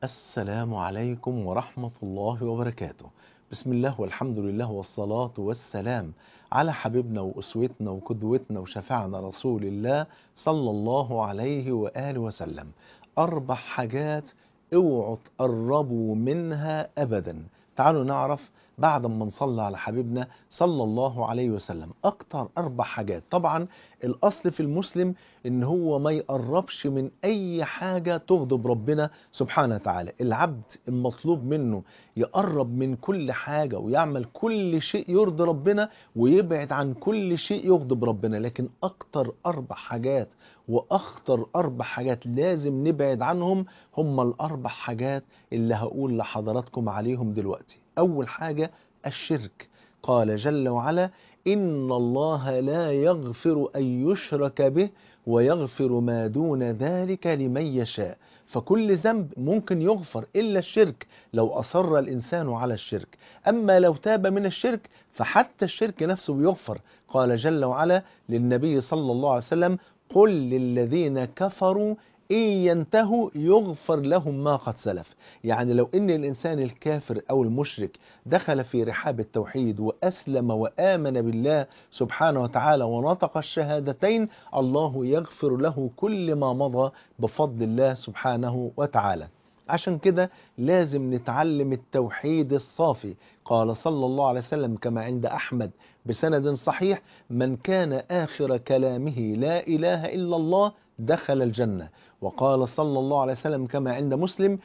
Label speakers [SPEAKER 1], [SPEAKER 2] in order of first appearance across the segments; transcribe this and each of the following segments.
[SPEAKER 1] السلام عليكم ورحمة الله وبركاته بسم الله والحمد لله والصلاة والسلام على حبيبنا وأسوتنا وقدوتنا وشفعنا رسول الله صلى الله عليه وآله وسلم أربع حاجات اوعوا تقربوا منها أبدا تعالوا نعرف بعد ما نصلي على حبيبنا صلى الله عليه وسلم أكتر أربع حاجات طبعا الأصل في المسلم إن هو ما يقربش من أي حاجة تغضب ربنا سبحانه وتعالى العبد المطلوب منه يقرب من كل حاجة ويعمل كل شيء يرضي ربنا ويبعد عن كل شيء يغضب ربنا لكن أكتر أربع حاجات وأخطر أربع حاجات لازم نبعد عنهم هم الأربع حاجات اللي هقول لحضراتكم عليهم دلوقتي أول حاجة الشرك قال جل وعلا إن الله لا يغفر أن يشرك به ويغفر ما دون ذلك لمن يشاء فكل ذنب ممكن يغفر إلا الشرك لو أصر الإنسان على الشرك أما لو تاب من الشرك فحتى الشرك نفسه يغفر قال جل وعلا للنبي صلى الله عليه وسلم قل للذين كفروا إن ينتهوا يغفر لهم ما قد سلف يعني لو إن الإنسان الكافر أو المشرك دخل في رحاب التوحيد وأسلم وآمن بالله سبحانه وتعالى ونطق الشهادتين الله يغفر له كل ما مضى بفضل الله سبحانه وتعالى عشان كده لازم نتعلم التوحيد الصافي قال صلى الله عليه وسلم كما عند أحمد بسند صحيح من كان آخر كلامه لا إله إلا الله دخل الجنة وقال صلى الله عليه وسلم كما عند مسلم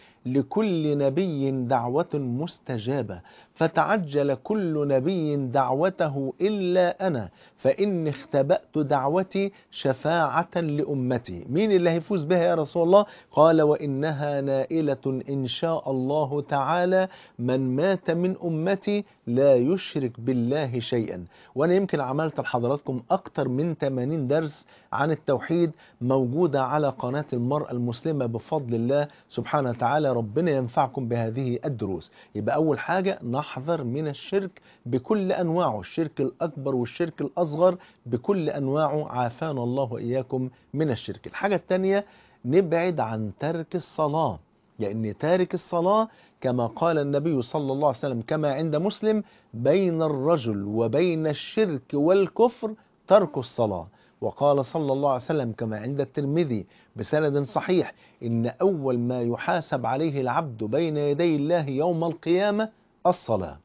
[SPEAKER 1] لكل نبي دعوة مستجابة فتعجل كل نبي دعوته إلا أنا فإن اختبأت دعوتي شفاعة لأمتي مين اللي هيفوز بها يا رسول الله قال وإنها نائلة إن شاء الله تعالى من مات من أمتي لا يشرك بالله شيئا وأنا يمكن عملت لحضراتكم أكتر من 80 درس عن التوحيد موجودة على قناة المرأة المسلمة بفضل الله سبحانه وتعالى ربنا ينفعكم بهذه الدروس يبقى أول حاجة نحذر من الشرك بكل أنواعه الشرك الأكبر والشرك الأصغر بكل أنواعه عافانا الله وإياكم من الشرك الحاجة الثانية نبعد عن ترك الصلاة لأن تارك الصلاة كما قال النبي صلى الله عليه وسلم كما عند مسلم بين الرجل وبين الشرك والكفر ترك الصلاة وقال صلى الله عليه وسلم كما عند الترمذي بسند صحيح إن أول ما يحاسب عليه العبد بين يدي الله يوم القيامة الصلاة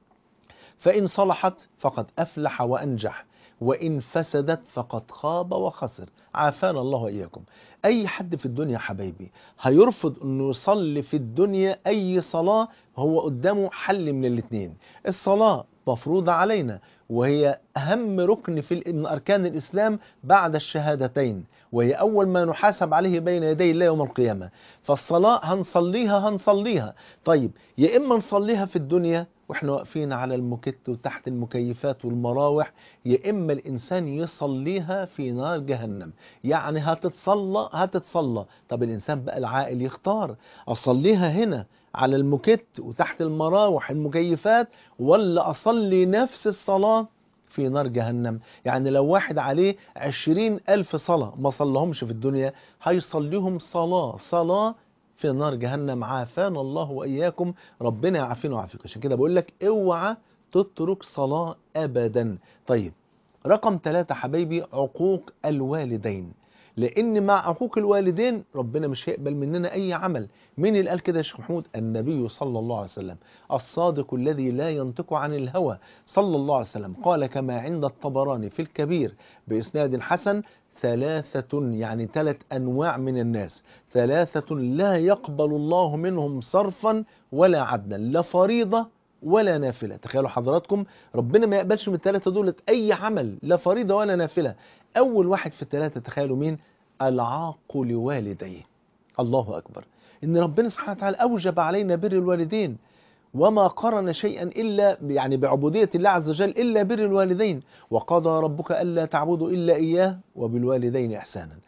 [SPEAKER 1] فإن صلحت فقد أفلح وأنجح وإن فسدت فقد خاب وخسر عافانا الله وإياكم أي حد في الدنيا حبايبي هيرفض أنه يصلي في الدنيا أي صلاة هو قدامه حل من الاثنين الصلاة مفروضة علينا وهي أهم ركن في من أركان الإسلام بعد الشهادتين وهي أول ما نحاسب عليه بين يدي الله يوم القيامة فالصلاة هنصليها هنصليها طيب يا إما نصليها في الدنيا واحنا واقفين على المكت وتحت المكيفات والمراوح يا إما الإنسان يصليها في نار جهنم يعني هتتصلى هتتصلى طب الإنسان بقى العاقل يختار أصليها هنا على المكت وتحت المراوح المكيفات ولا أصلي نفس الصلاة في نار جهنم يعني لو واحد عليه عشرين ألف صلاة ما صلهمش في الدنيا هيصليهم صلاة صلاة في نار جهنم عافانا الله وإياكم ربنا يعافينا ويعافيكم عشان كده بقول لك اوعى تترك صلاة أبدا طيب رقم ثلاثة حبايبي عقوق الوالدين لأن مع عقوق الوالدين ربنا مش هيقبل مننا أي عمل مين اللي قال كده يا شيخ محمود النبي صلى الله عليه وسلم الصادق الذي لا ينطق عن الهوى صلى الله عليه وسلم قال كما عند الطبراني في الكبير بإسناد حسن ثلاثة يعني ثلاث أنواع من الناس ثلاثة لا يقبل الله منهم صرفا ولا عدلا لا فريضة ولا نافلة تخيلوا حضراتكم ربنا ما يقبلش من الثلاثة دولت أي عمل لا فريضة ولا نافلة أول واحد في الثلاثة تخيلوا مين العاق لوالديه الله أكبر إن ربنا سبحانه وتعالى أوجب علينا بر الوالدين وما قرن شيئا إلا يعني بعبودية الله عز وجل إلا بر الوالدين وقضى ربك ألا تعبدوا إلا إياه وبالوالدين إحسانا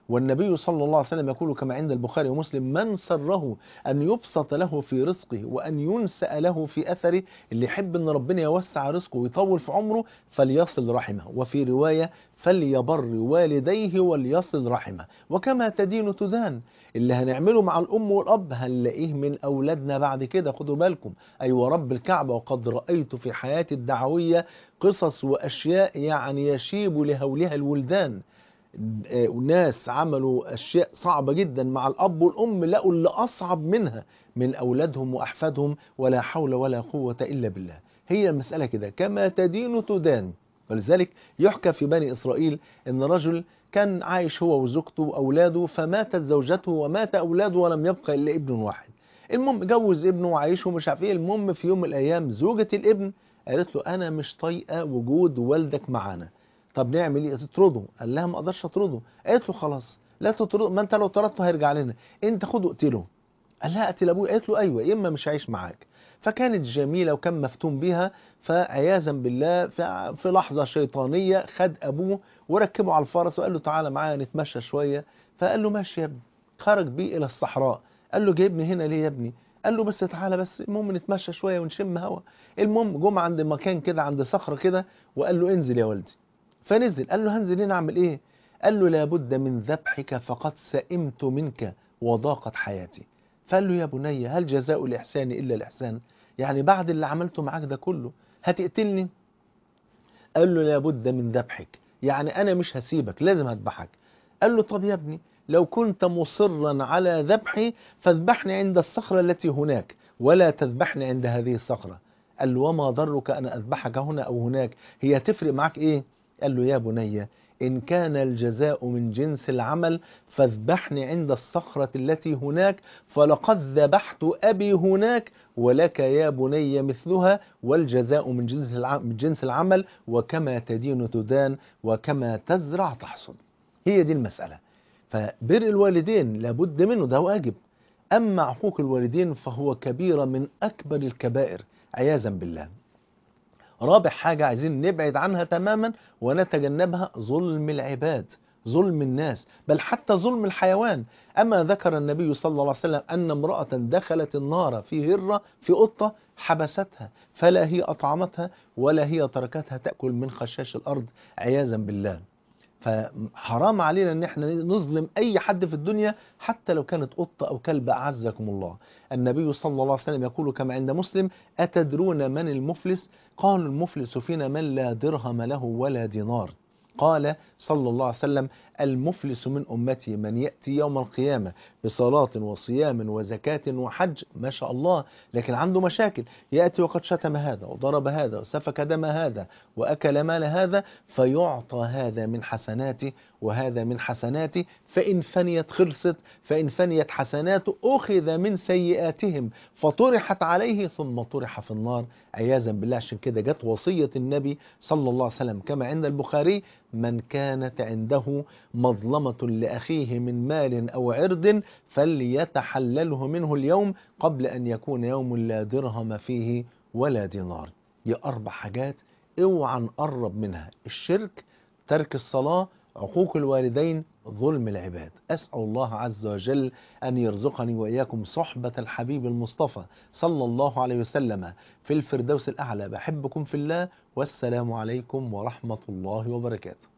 [SPEAKER 1] والنبي صلى الله عليه وسلم يقول كما عند البخاري ومسلم من سره أن يبسط له في رزقه وأن ينسأ له في أثره اللي يحب أن ربنا يوسع رزقه ويطول في عمره فليصل رحمه وفي رواية فليبر والديه وليصل رحمه وكما تدين تدان اللي هنعمله مع الأم والأب هنلاقيه من أولادنا بعد كده خدوا بالكم أي أيوة ورب الكعبة وقد رأيت في حياتي الدعوية قصص وأشياء يعني يشيب لهولها الولدان ناس عملوا أشياء صعبة جدا مع الأب والأم لقوا اللي أصعب منها من أولادهم وأحفادهم ولا حول ولا قوة إلا بالله هي المسألة كده كما تدين تدان ولذلك يحكى في بني إسرائيل أن رجل كان عايش هو وزوجته وأولاده فماتت زوجته ومات أولاده ولم يبقى إلا ابن واحد المهم جوز ابنه وعايشه ومش عارف ايه المهم في يوم من الأيام زوجة الابن قالت له أنا مش طايقة وجود والدك معانا طب نعمل ايه تطرده قال لها ما اقدرش اطرده قالت له خلاص لا تطرده ما انت لو طردته هيرجع لنا انت خده اقتله قال لها اقتل ابوي قالت له ايوه يا اما مش هعيش معاك فكانت جميله وكان مفتون بيها فعياذا بالله في لحظه شيطانيه خد ابوه وركبه على الفرس وقال له تعالى معايا نتمشى شويه فقال له ماشي يا ابني خرج بيه الى الصحراء قال له جايبني هنا ليه يا ابني قال له بس تعالى بس المهم نتمشى شويه ونشم هوا المهم جم عند مكان كده عند صخره كده وقال له انزل يا ولدي فنزل قال له هنزل هنا اعمل ايه قال له لابد من ذبحك فقد سئمت منك وضاقت حياتي فقال له يا بني هل جزاء الإحسان إلا الإحسان يعني بعد اللي عملته معاك ده كله هتقتلني قال له لابد من ذبحك يعني أنا مش هسيبك لازم هذبحك قال له طب يا ابني لو كنت مصرا على ذبحي فاذبحني عند الصخرة التي هناك ولا تذبحني عند هذه الصخرة قال له وما ضرك أن أذبحك هنا أو هناك هي تفرق معك إيه قال له يا بني إن كان الجزاء من جنس العمل فاذبحني عند الصخرة التي هناك فلقد ذبحت أبي هناك ولك يا بني مثلها والجزاء من جنس من جنس العمل وكما تدين تدان وكما تزرع تحصد هي دي المسألة فبر الوالدين لابد منه ده واجب أما عقوق الوالدين فهو كبيرة من أكبر الكبائر عياذا بالله رابع حاجة عايزين نبعد عنها تماما ونتجنبها ظلم العباد ظلم الناس بل حتى ظلم الحيوان أما ذكر النبي صلى الله عليه وسلم أن امرأة دخلت النار في هرة في قطة حبستها فلا هي أطعمتها ولا هي تركتها تأكل من خشاش الأرض عياذا بالله فحرام علينا ان احنا نظلم اي حد في الدنيا حتى لو كانت قطة او كلب اعزكم الله النبي صلى الله عليه وسلم يقول كما عند مسلم اتدرون من المفلس قالوا المفلس فينا من لا درهم له ولا دينار قال صلى الله عليه وسلم المفلس من أمتي من يأتي يوم القيامة بصلاة وصيام وزكاة وحج ما شاء الله لكن عنده مشاكل يأتي وقد شتم هذا وضرب هذا وسفك دم هذا وأكل مال هذا فيعطى هذا من حسناته وهذا من حسناته فإن فنيت خلصت فإن فنيت حسناته أخذ من سيئاتهم فطرحت عليه ثم طرح في النار عياذا بالله عشان كده جت وصية النبي صلى الله عليه وسلم كما عند البخاري من كانت عنده مظلمة لأخيه من مال أو عرض فليتحلله منه اليوم قبل أن يكون يوم لا درهم فيه ولا دينار دي أربع حاجات اوعى نقرب منها الشرك ترك الصلاة عقوق الوالدين ظلم العباد أسأل الله عز وجل أن يرزقني وإياكم صحبة الحبيب المصطفى صلى الله عليه وسلم في الفردوس الأعلى بحبكم في الله والسلام عليكم ورحمة الله وبركاته